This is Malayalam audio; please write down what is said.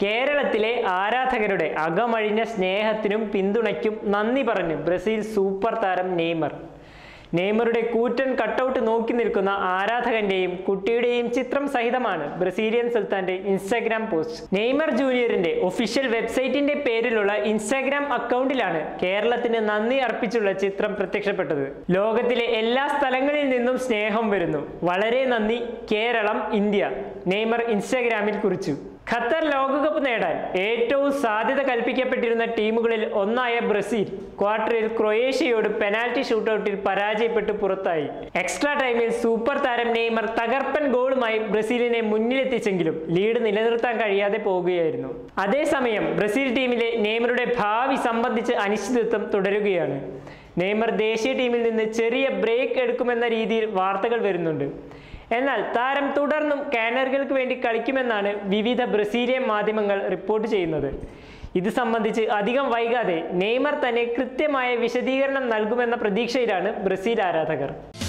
കേരളത്തിലെ ആരാധകരുടെ അകമഴിഞ്ഞ സ്നേഹത്തിനും പിന്തുണയ്ക്കും നന്ദി പറഞ്ഞ് ബ്രസീൽ സൂപ്പർ താരം നെയ്മർ നെയ്മറുടെ കൂറ്റൻ കട്ടൗട്ട് നോക്കി നിൽക്കുന്ന ആരാധകന്റെയും കുട്ടിയുടെയും ചിത്രം സഹിതമാണ് ബ്രസീലിയൻ സുൽത്താന്റെ ഇൻസ്റ്റാഗ്രാം പോസ്റ്റ് നെയ്മർ ജൂനിയറിന്റെ ഒഫീഷ്യൽ വെബ്സൈറ്റിന്റെ പേരിലുള്ള ഇൻസ്റ്റാഗ്രാം അക്കൗണ്ടിലാണ് കേരളത്തിന് നന്ദി അർപ്പിച്ചുള്ള ചിത്രം പ്രത്യക്ഷപ്പെട്ടത് ലോകത്തിലെ എല്ലാ സ്ഥലങ്ങളിൽ നിന്നും സ്നേഹം വരുന്നു വളരെ നന്ദി കേരളം ഇന്ത്യ നെയ്മർ ഇൻസ്റ്റാഗ്രാമിൽ കുറിച്ചു ഖത്തർ ലോകകപ്പ് നേടാൻ ഏറ്റവും സാധ്യത കൽപ്പിക്കപ്പെട്ടിരുന്ന ടീമുകളിൽ ഒന്നായ ബ്രസീൽ ക്വാർട്ടറിൽ ക്രൊയേഷ്യയോട് പെനാൽറ്റി ഷൂട്ടൌട്ടിൽ പരാജയപ്പെട്ട് പുറത്തായി എക്സ്ട്രാ ടൈമിൽ സൂപ്പർ താരം നെയ്മർ തകർപ്പൻ ഗോളുമായി ബ്രസീലിനെ മുന്നിലെത്തിച്ചെങ്കിലും ലീഡ് നിലനിർത്താൻ കഴിയാതെ പോവുകയായിരുന്നു അതേസമയം ബ്രസീൽ ടീമിലെ നെയ്മറുടെ ഭാവി സംബന്ധിച്ച് അനിശ്ചിതത്വം തുടരുകയാണ് നെയ്മർ ദേശീയ ടീമിൽ നിന്ന് ചെറിയ ബ്രേക്ക് എടുക്കുമെന്ന രീതിയിൽ വാർത്തകൾ വരുന്നുണ്ട് എന്നാൽ താരം തുടർന്നും കാനറുകൾക്ക് വേണ്ടി കളിക്കുമെന്നാണ് വിവിധ ബ്രസീലിയൻ മാധ്യമങ്ങൾ റിപ്പോർട്ട് ചെയ്യുന്നത് ഇത് സംബന്ധിച്ച് അധികം വൈകാതെ നെയ്മർ തന്നെ കൃത്യമായ വിശദീകരണം നൽകുമെന്ന പ്രതീക്ഷയിലാണ് ബ്രസീൽ ആരാധകർ